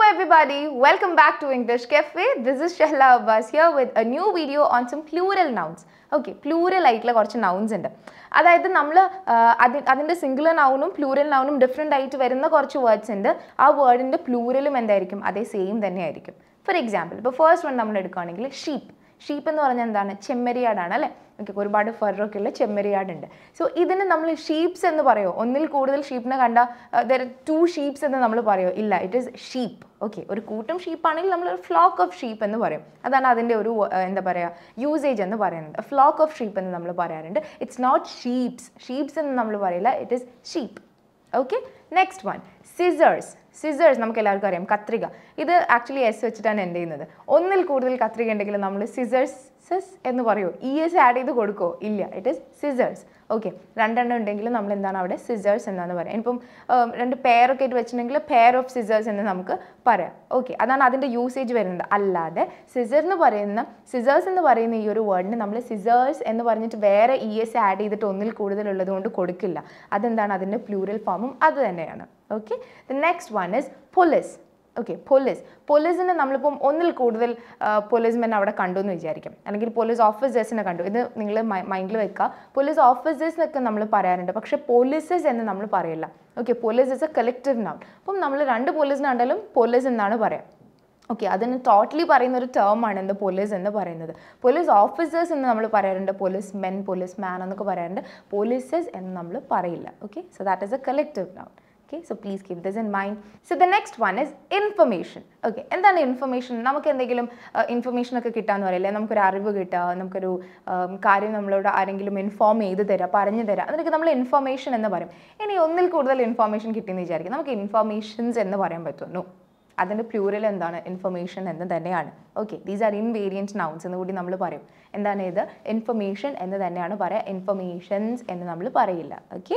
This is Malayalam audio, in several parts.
everybody, welcome back to English Cafe. This is Shahla Abbas here with a new video on some plural nouns. Okay plural ആയിട്ടുള്ള കുറച്ച് നൗൺസ് ഉണ്ട് അതായത് നമ്മൾ അതി അതിൻ്റെ സിംഗുലർ നൗണും പ്ലൂറൽ നൗണും ഡിഫറെൻ്റ് ആയിട്ട് വരുന്ന കുറച്ച് വേർഡ്സ് ഉണ്ട് ആ വേർഡിൻ്റെ പ്ലൂറലും എന്തായിരിക്കും അതേ സെയിം തന്നെ ആയിരിക്കും ഫോർ എക്സാമ്പിൾ ഇപ്പോൾ ഫസ്റ്റ് വൺ നമ്മൾ എടുക്കുകയാണെങ്കിൽ ഷീപ്പ് ഷീപ്പ് എന്ന് പറഞ്ഞാൽ എന്താണ് ചെമ്മരിയാടാണ് അല്ലേ ഓക്കെ ഒരുപാട് ഫറൊക്കെ ഉള്ള ചെമ്മരിയാട് ഉണ്ട് സോ ഇതിന് നമ്മൾ ഷീപ്സ് എന്ന് പറയോ ഒന്നിൽ കൂടുതൽ ഷീപ്പിനെ കണ്ട ദർ ടു ഷീപ്സ് എന്ന് നമ്മൾ പറയോ ഇല്ല ഇറ്റ് ഈസ് ഷീപ്പ് ഓക്കെ ഒരു കൂട്ടം ഷീപ്പാണെങ്കിൽ നമ്മൾ ഒരു ഫ്ലോക്ക് ഓഫ് ഷീപ്പ് എന്ന് പറയും അതാണ് അതിൻ്റെ ഒരു uh, എന്താ പറയുക യൂസേജ് എന്ന് പറയുന്നത് ഫ്ലോക്ക് ഓഫ് ഷീപ്പ് എന്ന് നമ്മൾ പറയാറുണ്ട് ഇറ്റ്സ് നോട്ട് ഷീപ്സ് ഷീപ്സ് എന്ന് നമ്മൾ പറയില്ല it is sheep okay next one scissors scissors നമുക്ക് എല്ലാവർക്കും അറിയാം കത്രിക ഇത് ആക്ച്വലി എസ് വെച്ചിട്ടാണ് എൻഡ് ചെയ്യുന്നത് ഒന്നിൽ കൂടുതൽ കത്രിക ഉണ്ടെങ്കിൽ നമ്മൾ സിസേഴ്സ് സെസ് എന്ന് പറയുമോ ഇ എസ് ആഡ് ചെയ്ത് കൊടുക്കുമോ ഇല്ല ഇറ്റ് ഇസ് സിസേഴ്സ് ഓക്കെ രണ്ടെണ്ണം ഉണ്ടെങ്കിൽ നമ്മൾ എന്താണ് അവിടെ സിസേഴ്സ് എന്നാണ് പറയാം ഇപ്പം ഉം, രണ്ട് പെയറൊക്കെ ആയിട്ട് വെച്ചിട്ടുണ്ടെങ്കിൽ പെയർ ഓഫ് സിസേഴ്സ് എന്ന് നമുക്ക് പറയാം ഓക്കെ അതാണ് അതിൻ്റെ യൂസേജ് വരുന്നത് അല്ലാതെ സിസർ എന്ന് പറയുന്ന സിസേഴ്സ് എന്ന് പറയുന്ന ഈ ഒരു വേർഡിന് നമ്മൾ സിസേഴ്സ് എന്ന് പറഞ്ഞിട്ട് വേറെ ഇ എസ് ആഡ് ചെയ്തിട്ട് ഒന്നിൽ കൂടുതലുള്ളത് കൊണ്ട് കൊടുക്കില്ല അതെന്താണ് അതിൻ്റെ പ്ലൂറൽ ഫോമും അത് തന്നെയാണ് okay the next one is police okay police പോലീസിനെ നമ്മളിപ്പം ഒന്നിൽ കൂടുതൽ പോലീസ്മെൻ അവിടെ കണ്ടു എന്ന് വിചാരിക്കും അല്ലെങ്കിൽ പോലീസ് ഓഫീസേഴ്സിനെ കണ്ടു ഇത് നിങ്ങൾ മൈൻഡിൽ വെക്കുക പോലീസ് ഓഫീസേഴ്സ് എന്നൊക്കെ നമ്മൾ പറയാറുണ്ട് പക്ഷേ പോലീസസ് എന്ന് നമ്മൾ പറയില്ല okay police is a collective noun അപ്പം നമ്മൾ രണ്ട് പോലീസിനെ കണ്ടാലും പോലീസ് എന്നാണ് പറയാം ഓക്കെ അതിന് ടോട്ടലി പറയുന്ന ഒരു ടേം ആണ് എന്ത് പോലീസ് എന്ന് പറയുന്നത് പോലീസ് ഓഫീസേഴ്സ് എന്ന് നമ്മൾ പറയാറുണ്ട് പോലീസ് മെൻ പോലീസ് മാൻ എന്നൊക്കെ പറയാറുണ്ട് പോലീസസ് എന്ന് നമ്മൾ പറയില്ല okay so that is a collective noun okay so please keep this in mind so the next one is information okay എന്താണ് ഇൻഫർമേഷൻ നമുക്ക് എന്തെങ്കിലും ഇൻഫർമേഷൻ ഒക്കെ കിട്ടാന്ന് പറയില്ലേ നമുക്കൊരു അറിവ് കിട്ടുക നമുക്കൊരു ഉം, കാര്യം നമ്മളോട് ആരെങ്കിലും ഇൻഫോം ചെയ്ത് തരാം പറഞ്ഞു തരാം അതിനൊക്കെ നമ്മൾ ഇൻഫർമേഷൻ എന്ന് പറയും ഇനി ഒന്നിൽ കൂടുതൽ ഇൻഫർമേഷൻ കിട്ടിയെന്ന് വിചാരിക്കും നമുക്ക് ഇൻഫർമേഷൻസ് എന്ന് പറയാൻ പറ്റുന്നു അതിൻ്റെ പ്ലൂറൽ എന്താണ് ഇൻഫർമേഷൻ എന്ന് തന്നെയാണ് okay these are invariant nouns എന്ന് കൂടി നമ്മൾ പറയും എന്താണ് ഇത് ഇൻഫർമേഷൻ എന്ന് തന്നെയാണ് പറയുക ഇൻഫർമേഷൻസ് എന്ന് നമ്മൾ പറയില്ല okay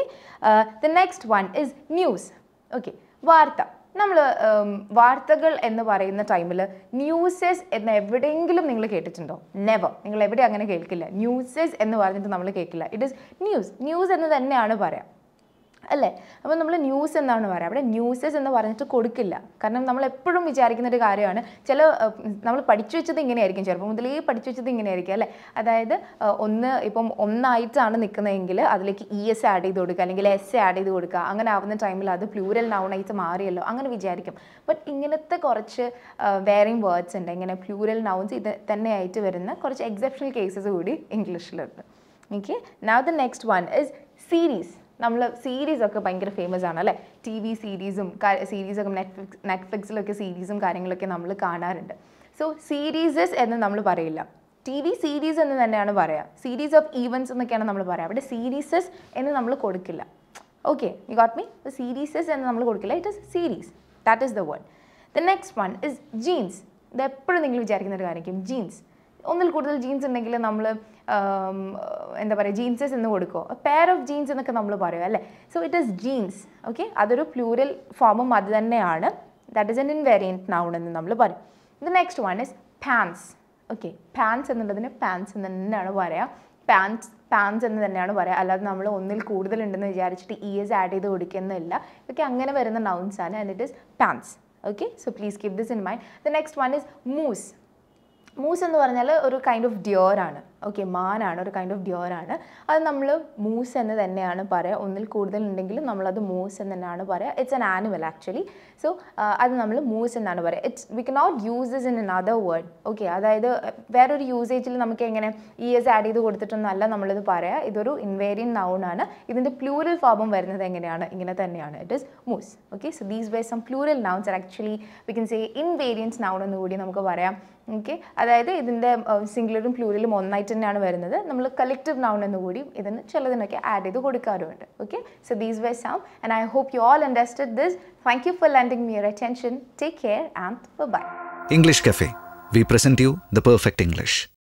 the next one is news okay വാർത്ത നമ്മൾ വാർത്തകൾ എന്ന് പറയുന്ന ടൈമിൽ ന്യൂസസ് എന്ന് എവിടെയെങ്കിലും നിങ്ങൾ കേട്ടിട്ടുണ്ടോ നെവർ നിങ്ങൾ എവിടെ അങ്ങനെ കേൾക്കില്ല ന്യൂസസ് എന്ന് പറഞ്ഞിട്ട് നമ്മൾ കേൾക്കില്ല ഇറ്റ് ഇസ് ന്യൂസ് ന്യൂസ് എന്ന് തന്നെയാണ് പറയാം അല്ലേ അപ്പോൾ നമ്മൾ ന്യൂസ് എന്നാണ് പറയുക അവിടെ ന്യൂസസ് എന്ന് പറഞ്ഞിട്ട് കൊടുക്കില്ല കാരണം നമ്മൾ എപ്പോഴും വിചാരിക്കുന്ന ഒരു കാര്യമാണ് ചില നമ്മൾ പഠിച്ചു വെച്ചത് ഇങ്ങനെയായിരിക്കും ചെറുപ്പം മുതലേ പഠിച്ചു വെച്ചത് ഇങ്ങനെയായിരിക്കും അല്ലേ അതായത് ആ, ഒന്ന് ഇപ്പം ഒന്നായിട്ടാണ് നിൽക്കുന്നതെങ്കിൽ അതിലേക്ക് ഇ എസ് ആഡ് ചെയ്ത് കൊടുക്കുക അല്ലെങ്കിൽ എസ് ആഡ് ചെയ്ത് കൊടുക്കുക അങ്ങനെ ആവുന്ന ടൈമിൽ അത് പ്ലൂരൽ നൗണായിട്ട് മാറിയല്ലോ അങ്ങനെ വിചാരിക്കും ബട്ട് ഇങ്ങനത്തെ കുറച്ച് വേറെയും വേർഡ്സ് ഉണ്ട് ഇങ്ങനെ പ്ലൂരൽ നൗൺസ് ഇത് തന്നെയായിട്ട് വരുന്ന കുറച്ച് എക്സെപ്ഷണൽ കേസസ് കൂടി ഇംഗ്ലീഷിലുണ്ട് okay now the next one is series നമ്മൾ സീരീസ് ഒക്കെ ഭയങ്കര ഫേമസ് ആണ് അല്ലേ ടി വി സീരീസും സീരീസൊക്കെ നെറ്റ്ഫ്ലിക്സ് നെറ്റ്ഫ്ലിക്സിലൊക്കെ സീരീസും കാര്യങ്ങളൊക്കെ നമ്മൾ കാണാറുണ്ട് സോ സീരീസസ് എന്ന് നമ്മൾ പറയില്ല ടി വി സീരീസ് എന്ന് തന്നെയാണ് പറയുക സീരീസ് ഓഫ് ഈവൻസ് എന്നൊക്കെയാണ് നമ്മൾ പറയുക അവിടെ സീരീസസ് എന്ന് നമ്മൾ കൊടുക്കില്ല okay you got me serieses എന്ന് നമ്മൾ കൊടുക്കില്ല it is series that is the word the next one is jeans ഇത് എപ്പോഴും നിങ്ങൾ വിചാരിക്കുന്ന ഒരു കാര്യമായിരിക്കും ജീൻസ് ഒന്നിൽ കൂടുതൽ ജീൻസ് ഉണ്ടെങ്കിൽ നമ്മൾ എന്താ പറയുക ജീൻസസ് എന്ന് കൊടുക്കുമോ പെയർ ഓഫ് ജീൻസ് എന്നൊക്കെ നമ്മൾ പറയും അല്ലേ so it is jeans okay അതൊരു പ്ലൂരൽ ഫോമും അത് തന്നെയാണ് that is an invariant noun എന്ന് നമ്മൾ പറയും the next one is pants okay pants എന്നുള്ളതിന് പാൻസ് എന്ന് തന്നെയാണ് പറയുക പാൻസ് പാൻസ് എന്ന് തന്നെയാണ് പറയുക അല്ലാതെ നമ്മൾ ഒന്നിൽ കൂടുതലുണ്ടെന്ന് വിചാരിച്ചിട്ട് ഇ എസ് ആഡ് ചെയ്ത് കൊടുക്കുന്നില്ല ഇതൊക്കെ അങ്ങനെ വരുന്ന നൗൺസ് ആണ് and it is pants okay so please keep this in mind the next one is moose moose എന്ന് പറഞ്ഞാൽ ഒരു കൈൻഡ് ഓഫ് ഡിയോർ ആണ് ഓക്കെ മാനാണ് ഒരു കൈൻഡ് ഓഫ് ഡിയോർ ആണ് അത് നമ്മൾ മൂസ് എന്ന് തന്നെയാണ് പറയുക ഒന്നിൽ കൂടുതൽ ഉണ്ടെങ്കിലും നമ്മളത് മൂസ് എന്ന് തന്നെയാണ് പറയുക it's an animal actually so അത് നമ്മൾ മൂസ് എന്നാണ് പറയുക it's we can not use this in another word okay അതായത് വേറൊരു യൂസേജിൽ നമുക്ക് എങ്ങനെ ഇ എസ് ആഡ് ചെയ്ത് കൊടുത്തിട്ടൊന്നല്ല നമ്മളിത് പറയുക ഇതൊരു ഇൻവേരിയൻ നൗൺ ആണ് ഇതിൻ്റെ പ്ലൂരൽ ഫോമും വരുന്നത് എങ്ങനെയാണ് ഇങ്ങനെ തന്നെയാണ് it is moose okay so these way some plural nouns are actually we can say invariance noun എന്ന് കൂടി നമുക്ക് പറയാം ഓക്കെ അതായത് ഇതിൻ്റെ സിംഗുലറും പ്ലൂരലും ഒന്നായിട്ട് തന്നെയാണ് വരുന്നത് നമ്മൾ കളക്റ്റീവ് നൗൺ എന്ന് കൂടി ഇതിന് ചിലതിനൊക്കെ ആഡ് ചെയ്ത് കൊടുക്കാറുമുണ്ട് okay so these way some and I hope you all understood this thank you for lending me your attention take care and bye English Cafe. We present you the perfect English.